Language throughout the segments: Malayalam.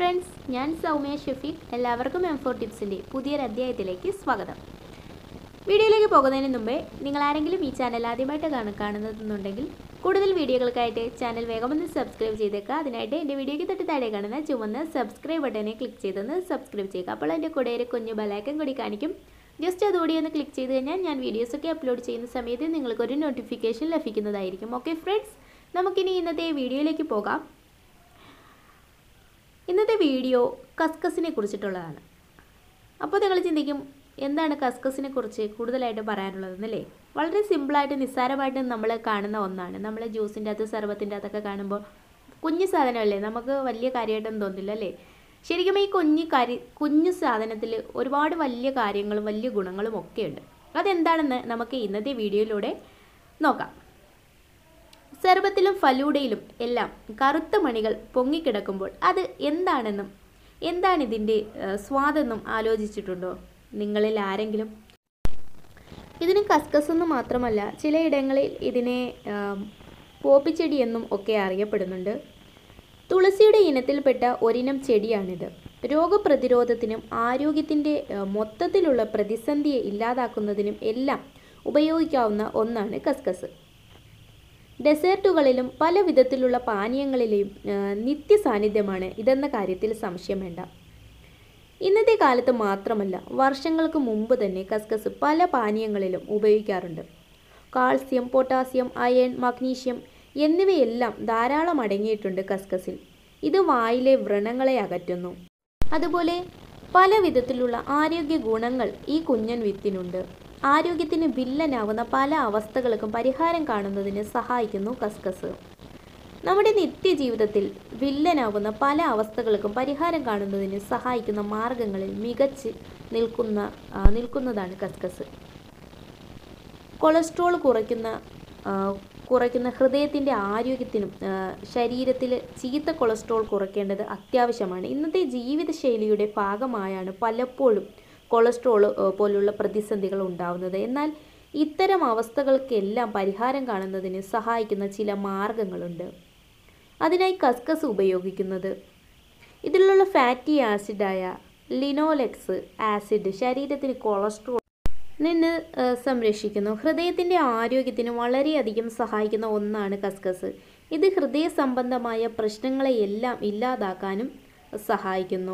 ഫ്രണ്ട്സ് ഞാൻ സൗമ്യ ഷഫീഖ് എല്ലാവർക്കും എം ഫോർ ടിപ്സിൻ്റെ പുതിയൊരു അധ്യായത്തിലേക്ക് സ്വാഗതം വീഡിയോയിലേക്ക് പോകുന്നതിന് മുമ്പേ നിങ്ങൾ ആരെങ്കിലും ഈ ചാനൽ ആദ്യമായിട്ട് കാണ കാണുന്നതെന്നുണ്ടെങ്കിൽ കൂടുതൽ വീഡിയോകൾക്കായിട്ട് ചാനൽ വേഗമൊന്ന് സബ്സ്ക്രൈബ് ചെയ്തേക്കുക അതിനായിട്ട് എൻ്റെ വീഡിയോയ്ക്ക് തൊട്ട് താഴെ കാണുന്ന ചുവന്ന സബ്സ്ക്രൈബ് ബട്ടനെ ക്ലിക്ക് ചെയ്തൊന്ന് സബ്സ്ക്രൈബ് ചെയ്യുക അപ്പോൾ എൻ്റെ കൂടെ ഒരു കുഞ്ഞു ബലാക്കൻ കൂടി കാണിക്കും ജസ്റ്റ് അതുകൂടി ഒന്ന് ക്ലിക്ക് ചെയ്ത് കഴിഞ്ഞാൽ ഞാൻ വീഡിയോസൊക്കെ അപ്ലോഡ് ചെയ്യുന്ന സമയത്ത് നിങ്ങൾക്കൊരു നോട്ടിഫിക്കേഷൻ ലഭിക്കുന്നതായിരിക്കും ഓക്കെ ഫ്രണ്ട്സ് നമുക്കിനി ഇന്നത്തെ വീഡിയോയിലേക്ക് പോകാം ഇന്നത്തെ വീഡിയോ കസ്കസിനെ കുറിച്ചിട്ടുള്ളതാണ് അപ്പോൾ നിങ്ങൾ ചിന്തിക്കും എന്താണ് കസ്കസിനെ കുറിച്ച് കൂടുതലായിട്ട് പറയാനുള്ളതെന്നല്ലേ വളരെ സിമ്പിളായിട്ട് നിസ്സാരമായിട്ട് നമ്മൾ കാണുന്ന ഒന്നാണ് നമ്മൾ ജ്യൂസിൻ്റെ അകത്ത് സർബത്തിൻ്റെ അകത്തൊക്കെ കാണുമ്പോൾ കുഞ്ഞു സാധനമല്ലേ നമുക്ക് വലിയ കാര്യമായിട്ടൊന്നും തോന്നില്ല അല്ലേ ശരിക്കും ഈ കുഞ്ഞു കരി കുഞ്ഞു സാധനത്തിൽ ഒരുപാട് വലിയ കാര്യങ്ങളും വലിയ ഗുണങ്ങളും ഒക്കെ ഉണ്ട് അതെന്താണെന്ന് നമുക്ക് ഇന്നത്തെ വീഡിയോയിലൂടെ നോക്കാം സർബത്തിലും ഫലൂഡയിലും എല്ലാം കറുത്ത മണികൾ പൊങ്ങിക്കിടക്കുമ്പോൾ അത് എന്താണെന്നും എന്താണ് ഇതിൻ്റെ സ്വാദെന്നും ആലോചിച്ചിട്ടുണ്ടോ നിങ്ങളിൽ ആരെങ്കിലും ഇതിന് കസ്കസ് എന്ന് മാത്രമല്ല ചിലയിടങ്ങളിൽ ഇതിനെ പോപ്പിച്ചെടി എന്നും ഒക്കെ അറിയപ്പെടുന്നുണ്ട് തുളസിയുടെ ഇനത്തിൽപ്പെട്ട ഒരിനം ചെടിയാണിത് രോഗപ്രതിരോധത്തിനും ആരോഗ്യത്തിൻ്റെ മൊത്തത്തിലുള്ള പ്രതിസന്ധിയെ ഇല്ലാതാക്കുന്നതിനും എല്ലാം ഉപയോഗിക്കാവുന്ന ഒന്നാണ് കസ്കസ് ഡെസേർട്ടുകളിലും പല വിധത്തിലുള്ള പാനീയങ്ങളിലെയും നിത്യ സാന്നിധ്യമാണ് ഇതെന്ന കാര്യത്തിൽ സംശയം വേണ്ട ഇന്നത്തെ കാലത്ത് മാത്രമല്ല വർഷങ്ങൾക്ക് മുമ്പ് തന്നെ കസ്കസ് പല പാനീയങ്ങളിലും ഉപയോഗിക്കാറുണ്ട് കാൽസ്യം പൊട്ടാസ്യം അയൺ മഗ്നീഷ്യം എന്നിവയെല്ലാം ധാരാളം അടങ്ങിയിട്ടുണ്ട് കസ്കസിൽ ഇത് വായിലെ വ്രണങ്ങളെ അകറ്റുന്നു അതുപോലെ പല വിധത്തിലുള്ള ആരോഗ്യ ഗുണങ്ങൾ ഈ കുഞ്ഞൻ വിത്തിനുണ്ട് ആരോഗ്യത്തിന് വില്ലനാവുന്ന പല അവസ്ഥകൾക്കും പരിഹാരം കാണുന്നതിന് സഹായിക്കുന്നു കസ്കസ് നമ്മുടെ നിത്യജീവിതത്തിൽ വില്ലനാവുന്ന പല അവസ്ഥകൾക്കും പരിഹാരം കാണുന്നതിന് സഹായിക്കുന്ന മാർഗങ്ങളിൽ മികച്ച് നിൽക്കുന്ന നിൽക്കുന്നതാണ് കസ്കസ് കൊളസ്ട്രോൾ കുറയ്ക്കുന്ന കുറയ്ക്കുന്ന ഹൃദയത്തിൻ്റെ ആരോഗ്യത്തിനും ശരീരത്തിൽ ചീത്ത കൊളസ്ട്രോൾ കുറയ്ക്കേണ്ടത് അത്യാവശ്യമാണ് ഇന്നത്തെ ജീവിതശൈലിയുടെ ഭാഗമായാണ് പലപ്പോഴും കൊളസ്ട്രോൾ പോലുള്ള പ്രതിസന്ധികൾ ഉണ്ടാവുന്നത് എന്നാൽ ഇത്തരം അവസ്ഥകൾക്കെല്ലാം പരിഹാരം കാണുന്നതിന് സഹായിക്കുന്ന ചില മാർഗങ്ങളുണ്ട് അതിനായി കസ്കസ് ഉപയോഗിക്കുന്നത് ഇതിലുള്ള ഫാറ്റി ആസിഡായ ലിനോലെക്സ് ആസിഡ് ശരീരത്തിന് കൊളസ്ട്രോൾ നിന്ന് സംരക്ഷിക്കുന്നു ഹൃദയത്തിൻ്റെ ആരോഗ്യത്തിന് വളരെയധികം സഹായിക്കുന്ന ഒന്നാണ് കസ്കസ് ഇത് ഹൃദയ സംബന്ധമായ പ്രശ്നങ്ങളെയെല്ലാം ഇല്ലാതാക്കാനും സഹായിക്കുന്നു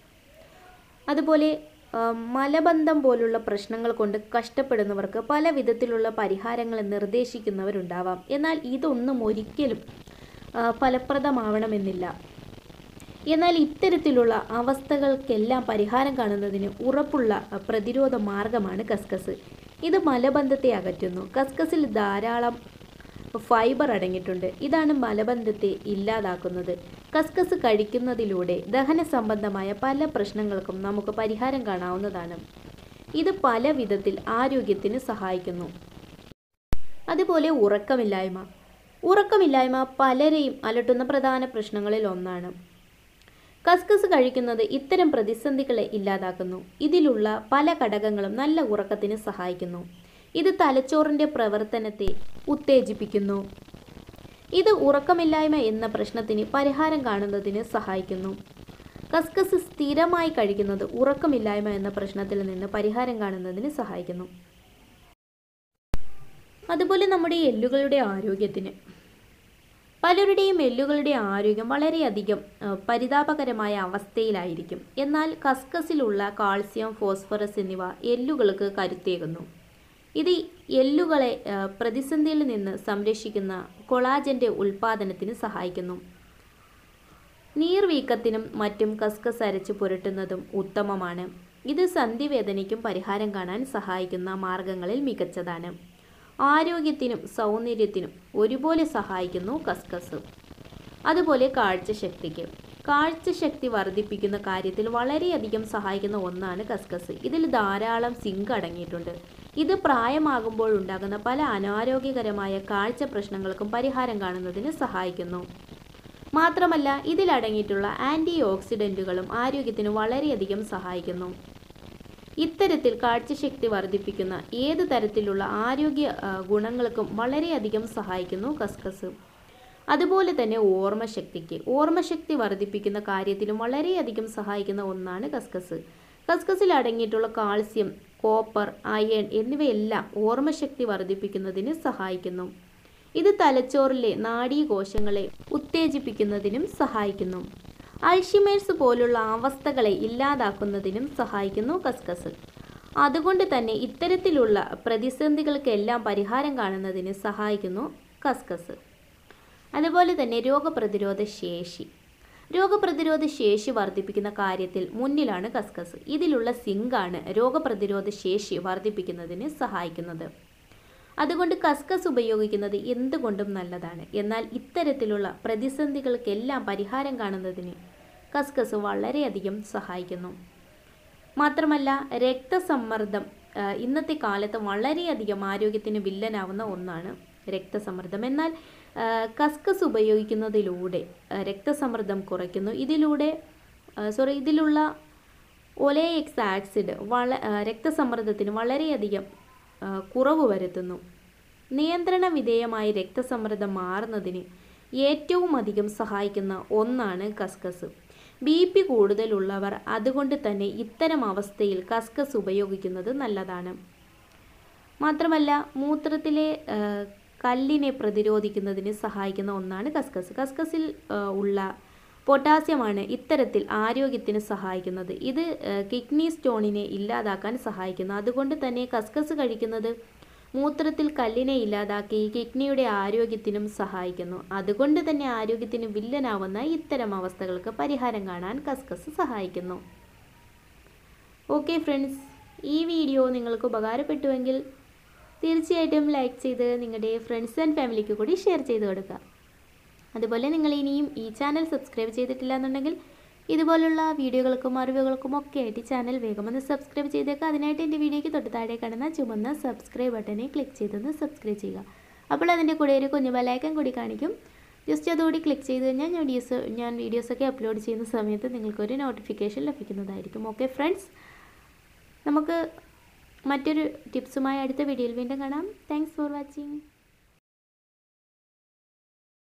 അതുപോലെ മലബന്ധം പോലുള്ള പ്രശ്നങ്ങൾ കൊണ്ട് കഷ്ടപ്പെടുന്നവർക്ക് പല വിധത്തിലുള്ള പരിഹാരങ്ങൾ നിർദ്ദേശിക്കുന്നവരുണ്ടാവാം എന്നാൽ ഇതൊന്നും ഒരിക്കലും ഫലപ്രദമാവണമെന്നില്ല എന്നാൽ ഇത്തരത്തിലുള്ള അവസ്ഥകൾക്കെല്ലാം പരിഹാരം കാണുന്നതിന് ഉറപ്പുള്ള പ്രതിരോധ മാർഗമാണ് കസ്കസ് ഇത് മലബന്ധത്തെ അകറ്റുന്നു കസ്കസിൽ ധാരാളം ഫൈബർ അടങ്ങിയിട്ടുണ്ട് ഇതാണ് മലബന്ധത്തെ ഇല്ലാതാക്കുന്നത് കസ്കസ് കഴിക്കുന്നതിലൂടെ ദഹന സംബന്ധമായ പല പ്രശ്നങ്ങൾക്കും നമുക്ക് പരിഹാരം കാണാവുന്നതാണ് ഇത് പല വിധത്തിൽ ആരോഗ്യത്തിന് സഹായിക്കുന്നു അതുപോലെ ഉറക്കമില്ലായ്മ ഉറക്കമില്ലായ്മ പലരെയും അലട്ടുന്ന പ്രധാന പ്രശ്നങ്ങളിൽ ഒന്നാണ് കസ്കസ് കഴിക്കുന്നത് ഇത്തരം പ്രതിസന്ധികളെ ഇല്ലാതാക്കുന്നു ഇതിലുള്ള പല ഘടകങ്ങളും നല്ല ഉറക്കത്തിന് സഹായിക്കുന്നു ഇത് തലച്ചോറിൻ്റെ പ്രവർത്തനത്തെ ഉത്തേജിപ്പിക്കുന്നു ഇത് ഉറക്കമില്ലായ്മ എന്ന പ്രശ്നത്തിന് പരിഹാരം കാണുന്നതിന് സഹായിക്കുന്നു കസ്കസ് സ്ഥിരമായി കഴിക്കുന്നത് ഉറക്കമില്ലായ്മ എന്ന പ്രശ്നത്തിൽ നിന്ന് പരിഹാരം കാണുന്നതിന് സഹായിക്കുന്നു അതുപോലെ നമ്മുടെ എല്ലുകളുടെ ആരോഗ്യത്തിന് പലരുടെയും എല്ലുകളുടെ ആരോഗ്യം വളരെയധികം പരിതാപകരമായ അവസ്ഥയിലായിരിക്കും എന്നാൽ കസ്കസിലുള്ള കാൽസ്യം ഫോസ്ഫറസ് എന്നിവ എല്ലുകൾക്ക് കരുത്തേകുന്നു ഇത് എല്ലുകളെ പ്രതിസന്ധിയിൽ നിന്ന് സംരക്ഷിക്കുന്ന കൊളാജൻ്റെ ഉൽപ്പാദനത്തിന് സഹായിക്കുന്നു നീർവീക്കത്തിനും മറ്റും കസ്കസ് അരച്ച് പുരട്ടുന്നതും ഉത്തമമാണ് ഇത് സന്ധിവേദനയ്ക്കും പരിഹാരം കാണാൻ സഹായിക്കുന്ന മാർഗങ്ങളിൽ മികച്ചതാണ് ആരോഗ്യത്തിനും സൗന്ദര്യത്തിനും ഒരുപോലെ സഹായിക്കുന്നു കസ്കസ് അതുപോലെ കാഴ്ചശക്തിക്ക് കാഴ്ചശക്തി വർദ്ധിപ്പിക്കുന്ന കാര്യത്തിൽ വളരെയധികം സഹായിക്കുന്ന ഒന്നാണ് കസ്കസ് ഇതിൽ ധാരാളം സിങ്ക് അടങ്ങിയിട്ടുണ്ട് ഇത് പ്രായമാകുമ്പോൾ ഉണ്ടാകുന്ന പല അനാരോഗ്യകരമായ കാഴ്ച പ്രശ്നങ്ങൾക്കും പരിഹാരം കാണുന്നതിന് സഹായിക്കുന്നു മാത്രമല്ല ഇതിലടങ്ങിയിട്ടുള്ള ആൻറ്റി ഓക്സിഡൻറ്റുകളും ആരോഗ്യത്തിന് വളരെയധികം സഹായിക്കുന്നു ഇത്തരത്തിൽ കാഴ്ചശക്തി വർദ്ധിപ്പിക്കുന്ന ഏത് തരത്തിലുള്ള ആരോഗ്യ ഗുണങ്ങൾക്കും വളരെയധികം സഹായിക്കുന്നു കസ്കസ് അതുപോലെ തന്നെ ഓർമ്മശക്തിക്ക് ഓർമ്മശക്തി വർദ്ധിപ്പിക്കുന്ന കാര്യത്തിലും വളരെയധികം സഹായിക്കുന്ന ഒന്നാണ് കസ്കസ് കസ്കസിൽ അടങ്ങിയിട്ടുള്ള കാൽസ്യം കോപ്പർ അയൺ എന്നിവയെല്ലാം ഓർമ്മശക്തി വർദ്ധിപ്പിക്കുന്നതിന് സഹായിക്കുന്നു ഇത് തലച്ചോറിലെ നാഡീകോശങ്ങളെ ഉത്തേജിപ്പിക്കുന്നതിനും സഹായിക്കുന്നു അൾഷിമേഴ്സ് പോലുള്ള അവസ്ഥകളെ ഇല്ലാതാക്കുന്നതിനും സഹായിക്കുന്നു കസ്കസ് അതുകൊണ്ട് തന്നെ ഇത്തരത്തിലുള്ള പ്രതിസന്ധികൾക്കെല്ലാം പരിഹാരം കാണുന്നതിന് സഹായിക്കുന്നു കസ്കസ് അതുപോലെ തന്നെ രോഗപ്രതിരോധ ശേഷി രോഗപ്രതിരോധ ശേഷി വർദ്ധിപ്പിക്കുന്ന കാര്യത്തിൽ മുന്നിലാണ് കസ്കസ് ഇതിലുള്ള സിങ്കാണ് രോഗപ്രതിരോധ ശേഷി വർദ്ധിപ്പിക്കുന്നതിന് സഹായിക്കുന്നത് അതുകൊണ്ട് കസ്കസ് ഉപയോഗിക്കുന്നത് എന്തുകൊണ്ടും നല്ലതാണ് എന്നാൽ ഇത്തരത്തിലുള്ള പ്രതിസന്ധികൾക്കെല്ലാം പരിഹാരം കാണുന്നതിന് കസ്കസ് വളരെയധികം സഹായിക്കുന്നു മാത്രമല്ല രക്തസമ്മർദ്ദം ആ, ഇന്നത്തെ കാലത്ത് വളരെയധികം ആരോഗ്യത്തിന് വില്ലനാവുന്ന ഒന്നാണ് രക്തസമ്മർദ്ദം എന്നാൽ ആ, കസ്കസ് ഉപയോഗിക്കുന്നതിലൂടെ ആ, രക്തസമ്മർദ്ദം കുറയ്ക്കുന്നു ഇതിലൂടെ സോറി ഇതിലുള്ള ഒലേഎക്സ് ആസിഡ് വള ആ, രക്തസമ്മർദ്ദത്തിന് വളരെയധികം ആ, കുറവ് വരുത്തുന്നു നിയന്ത്രണ വിധേയമായി രക്തസമ്മർദ്ദം മാറുന്നതിന് ഏറ്റവും അധികം സഹായിക്കുന്ന ഒന്നാണ് കസ്കസ് ബി പി കൂടുതലുള്ളവർ അതുകൊണ്ട് തന്നെ ഇത്തരം അവസ്ഥയിൽ കസ്കസ് ഉപയോഗിക്കുന്നത് നല്ലതാണ് മാത്രമല്ല മൂത്രത്തിലെ ആ, കല്ലിനെ പ്രതിരോധിക്കുന്നതിന് സഹായിക്കുന്ന ഒന്നാണ് കസ്കസ് കസ്കസിൽ ആ, ഉള്ള പൊട്ടാസ്യമാണ് ഇത്തരത്തിൽ ആരോഗ്യത്തിന് സഹായിക്കുന്നത് ഇത് ആ, കിഡ്നി സ്റ്റോണിനെ ഇല്ലാതാക്കാൻ സഹായിക്കുന്നു അതുകൊണ്ട് തന്നെ കസ്കസ് കഴിക്കുന്നത് മൂത്രത്തിൽ കല്ലിനെ ഇല്ലാതാക്കി കിഡ്നിയുടെ ആരോഗ്യത്തിനും സഹായിക്കുന്നു അതുകൊണ്ട് തന്നെ ആരോഗ്യത്തിന് വില്ലനാവുന്ന ഇത്തരം അവസ്ഥകൾക്ക് പരിഹാരം കാണാൻ കസ്കസ് സഹായിക്കുന്നു ഓക്കെ ഫ്രണ്ട്സ് ഈ വീഡിയോ നിങ്ങൾക്ക് ഉപകാരപ്പെട്ടുവെങ്കിൽ തീർച്ചയായിട്ടും ലൈക്ക് ചെയ്ത് നിങ്ങളുടെ ഫ്രണ്ട്സ് ആൻഡ് ഫാമിലിക്ക് കൂടി ഷെയർ ചെയ്ത് കൊടുക്കുക അതുപോലെ നിങ്ങൾ ഇനിയും ഈ ചാനൽ സബ്സ്ക്രൈബ് ചെയ്തിട്ടില്ല എന്നുണ്ടെങ്കിൽ ഇതുപോലുള്ള വീഡിയോകൾക്കും അറിവുകൾക്കും ഒക്കെ ആയിട്ട് ഈ ചാനൽ വേഗം ഒന്ന് സബ്സ്ക്രൈബ് ചെയ്തേക്കുക അതിനായിട്ട് എൻ്റെ വീഡിയോയ്ക്ക് തൊട്ട് താഴെ കാണുന്ന ചുമന്ന സബ്സ്ക്രൈബ് ബട്ടനെ ക്ലിക്ക് ചെയ്തൊന്ന് സബ്സ്ക്രൈബ് ചെയ്യുക അപ്പോൾ അതിൻ്റെ കൂടെ ഒരു കുഞ്ഞു ബെലൈക്കൻ കൂടി കാണിക്കും ജസ്റ്റ് അതുകൂടി ക്ലിക്ക് ചെയ്ത് കഴിഞ്ഞാൽ ഞാൻ വീഡിയോസ് ഞാൻ വീഡിയോസൊക്കെ അപ്ലോഡ് ചെയ്യുന്ന സമയത്ത് നിങ്ങൾക്കൊരു നോട്ടിഫിക്കേഷൻ ലഭിക്കുന്നതായിരിക്കും ഓക്കെ ഫ്രണ്ട്സ് നമുക്ക് മറ്റൊരു ടിപ്സുമായി അടുത്ത വീഡിയോയിൽ വീണ്ടും കാണാം താങ്ക്സ് ഫോർ വാച്ചിങ്